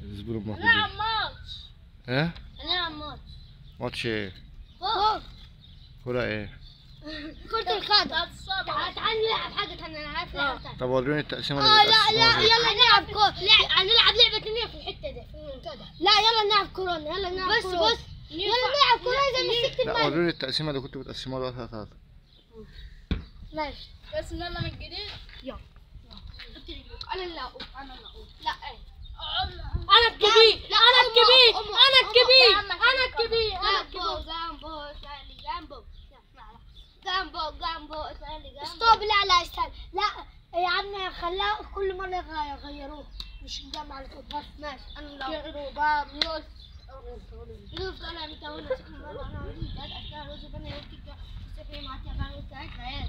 الزبون موجودين هنلعب ماتش ايه هنلعب ماتش ماتش ايه فوق كورة ايه كرة القدم تعال تعال نلعب حاجة ثانية انا عارف لعبة ثانية طب وروني التقسيمة اه اللي لا لا بتقسموها دي. يلا نلعب كورة هنلعب لعبة ثانية في الحتة دي في المنتدى لا يلا نلعب كورونا يلا نلعب بس كورونا. بس يلا نلعب كورونا زي ما مسكت لا الماء وروني التقسيمة اللي كنتوا بتقسموها دلوقتي ثلاثة ماشي بس يلا من جديد يلا انا اللي اقول انا اللي اقول لا ايه انا الكبير انا الكبير انا الكبير انا الكبير انا جامبو الكبير جامبو اسألي جامبو جامبو جامبو اسألي جامبو ستوب لا لا استنى لا يا عم خلاه كل مرة يغ- يغيروه مش نجمع على طول بس ماشي انا اللي كيرو بابلوس لوف انا متولى سكن انا انا اريد ان اشتغل وظيفه انا يمكن استفيد مع تبع وتعالى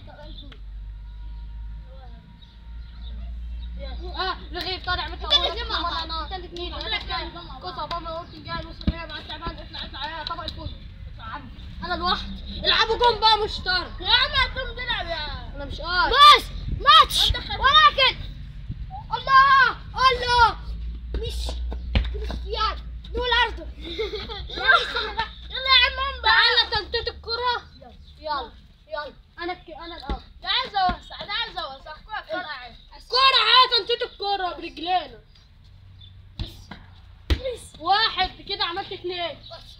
اه رغيف طالع متى الاتنين مع بعض. انت الاثنين قصة بابا قلت جاي وصل مع التعبان اطلع اطلع يا طبق الفول اطلع عم. انا لوحدي العبوا جون بقى مشترك يا عم هتقوم تلعب يا انا مش قادر بس ماتش ولكن الله الله مش كريستيانو دول ارضه يلا يا عم انبع تعالى تنطيط الكرة يلا يلا انا ك... انا الاول تعال زوسع تعال زوسع كوره فرقع كرة عادي تنطيط الكرة برجلينا واحد كده عملت اثنين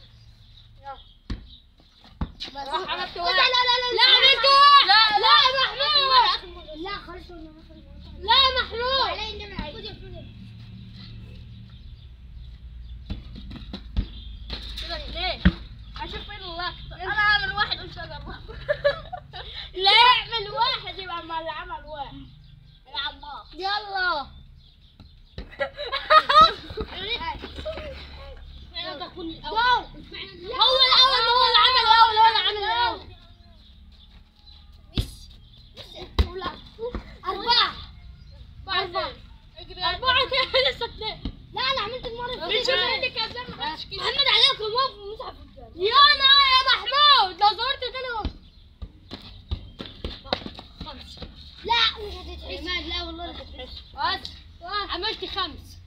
راح عملت لا واحد لا لا لا لا عملت واحد لا لا محمود لا خلاص لا محمود علي انت من عيد كده ليه اشوف فين اللقطه انا اعمل واحد وانت اجرب لا اعمل واحد يبقى ما اللي عمل واحد العب نار يلا انا تكون جو الاول هو الاول ما هو اللي عمل الاول هو اللي عمل الاول أربعة أربعة أربعة كده لسه اثنين لا أنا عملت المرة اللي بنشوف فاتت. عندك كذا ما حدش كده محمد عليكم موقف مصعب يا انا يا محمود لو زرت تاني خمسة لا مش هتتحسب لا والله مش هتتحسب بس عملت خمس